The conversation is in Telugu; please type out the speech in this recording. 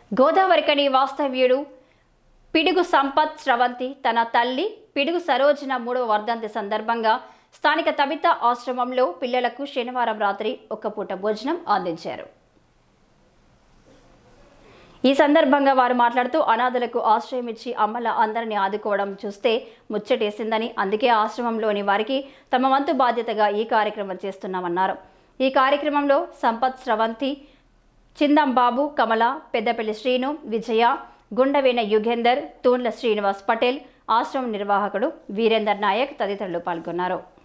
గోదావరికని వాస్తవ్యుడు పిడుగు సంపత్ స్రవంతి తన తల్లి పిడుగు సరోజన మూడవ వర్ధంతి సందర్భంగా స్థానిక తబిత ఆశ్రమంలో పిల్లలకు శనివారం రాత్రి ఒక్క పూట భోజనం అందించారు ఈ సందర్భంగా వారు మాట్లాడుతూ అనాథలకు ఆశ్రయం ఇచ్చి అమ్మల అందరిని ఆదుకోవడం చూస్తే ముచ్చటేసిందని అందుకే ఆశ్రమంలోని వారికి తమ వంతు బాధ్యతగా ఈ కార్యక్రమం చేస్తున్నామన్నారు ఈ కార్యక్రమంలో సంపత్ స్రవంతి చిందం బాబు కమల పెద్దపల్లి శ్రీను విజయ గుండవేన యుగేందర్ తూన్ల శ్రీనివాస్ పటేల్ ఆశ్రమం నిర్వాహకుడు వీరేందర్ నాయక్ తదితరులు పాల్గొన్నారు